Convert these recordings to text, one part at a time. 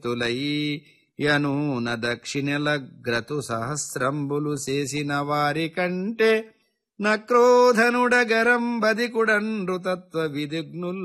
తులై యనూన దక్షిణలగ్రతు సహస్రంబులు చేసిన వారి కంటే నక్రోధనుడగరం బదికుడండ్రు తత్వ విధిగ్నుల్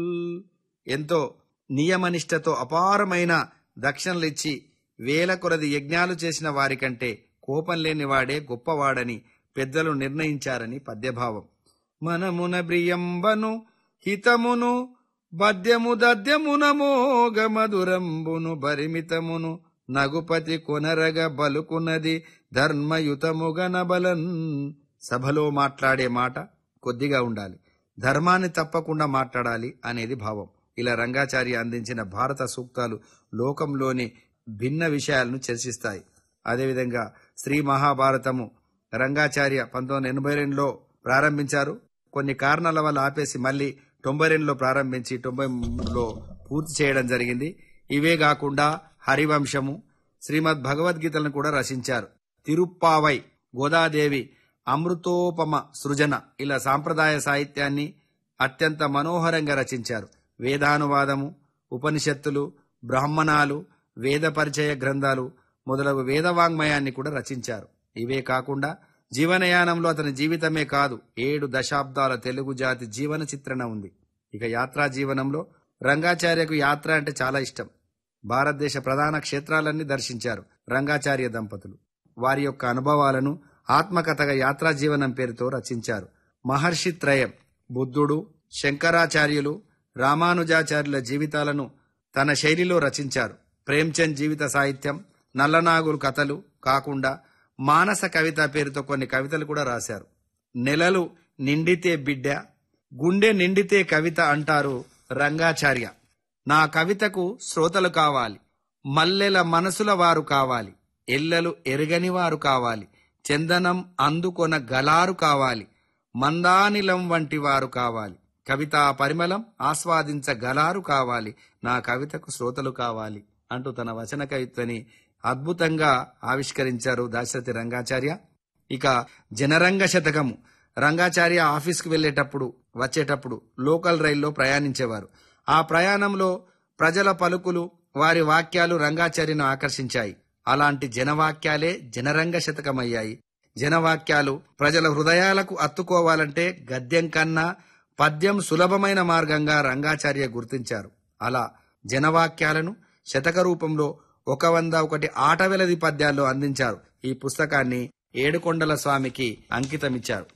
ఎంతో నియమనిష్టతో అపారమైన దక్షిణలిచ్చి వేల కొలది యజ్ఞాలు చేసిన వారికంటే కోపం లేనివాడే గొప్పవాడని పెద్దలు నిర్ణయించారని పద్యభావం మనమున బ్రియంబను హితమును బద్యము దద్యమున మోగ మధురంబును పరిమితమును నగుపతి కొనరగ బలుకున్నది ధర్మయుతముగన బలన్ సభలో మాట్లాడే మాట కొద్దిగా ఉండాలి ధర్మాన్ని తప్పకుండా మాట్లాడాలి అనేది భావం ఇలా రంగాచార్య అందించిన భారత సూక్తాలు లోకంలోని భిన్న విషయాలను చర్చిస్తాయి అదేవిధంగా శ్రీ మహాభారతము రంగాచార్య పంతొమ్మిది ఎనభై రెండులో ప్రారంభించారు కొన్ని కారణాల వల్ల ఆపేసి మళ్ళీ తొంభై రెండులో ప్రారంభించి తొంభై మూడులో పూర్తి చేయడం జరిగింది ఇవే కాకుండా హరివంశము శ్రీమద్ భగవద్గీతలను కూడా రచించారు తిరుప్పావై గోదాదేవి అమృతోపమ సృజన ఇలా సాంప్రదాయ సాహిత్యాన్ని అత్యంత మనోహరంగా రచించారు వేదానువాదము ఉపనిషత్తులు బ్రాహ్మణాలు వేద పరిచయ గ్రంథాలు మొదలగు వేదవాంగ్మయాన్ని కూడా రచించారు ఇవే కాకుండా జీవనయానంలో అతని జీవితమే కాదు ఏడు దశాబ్దాల తెలుగు జాతి జీవన చిత్రణ ఉంది ఇక యాత్రా జీవనంలో రంగాచార్యకు యాత్ర అంటే చాలా ఇష్టం భారతదేశ ప్రధాన క్షేత్రాలన్నీ దర్శించారు రంగాచార్య దంపతులు వారి యొక్క అనుభవాలను ఆత్మకథగా యాత్రా జీవనం పేరుతో రచించారు మహర్షి త్రయం బుద్ధుడు శంకరాచార్యులు రామానుజాచార్యుల జీవితాలను తన శైలిలో రచించారు ప్రేమ్చంద్ జీవిత సాహిత్యం నల్లనాగులు కథలు కాకుండా మానస కవిత పేరుతో కొన్ని కవితలు కూడా రాశారు నెలలు నిండితే బిడ్డ గుండె నిండితే కవిత అంటారు రంగాచార్య నా కవితకు శ్రోతలు కావాలి మల్లెల మనసుల వారు కావాలి ఎల్లలు ఎరగని వారు కావాలి చందనం అందుకొన గలారు కావాలి మందానిలం వంటి వారు కావాలి కవితా పరిమళం ఆస్వాదించగలారు కావాలి నా కవితకు శ్రోతలు కావాలి అంటూ తన వచన కవితని అద్భుతంగా ఆవిష్కరించారు దాశరథి రంగాచార్య ఇక జనరంగ శతకము రంగాచార్య ఆఫీస్కి వెళ్ళేటప్పుడు వచ్చేటప్పుడు లోకల్ రైల్లో ప్రయాణించేవారు ఆ ప్రయాణంలో ప్రజల పలుకులు వారి వాక్యాలు రంగాచార్యను ఆకర్షించాయి అలాంటి జనవాక్యాలే జనరంగ శతకమయ్యాయి జనవాక్యాలు ప్రజల హృదయాలకు అత్తుకోవాలంటే గద్యం కన్నా పద్యం సులభమైన మార్గంగా రంగాచార్య గుర్తించారు అలా జనవాక్యాలను శతక రూపంలో ఒక వంద ఒకటి ఆటవెలది పద్యాల్లో అందించారు ఈ పుస్తకాన్ని ఏడుకొండల స్వామికి అంకితమిచ్చారు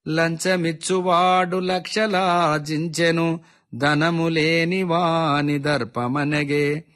లంచమిచ్చువాడు లక్షలార్జించెను ధనము లేని వాని దర్పమనగే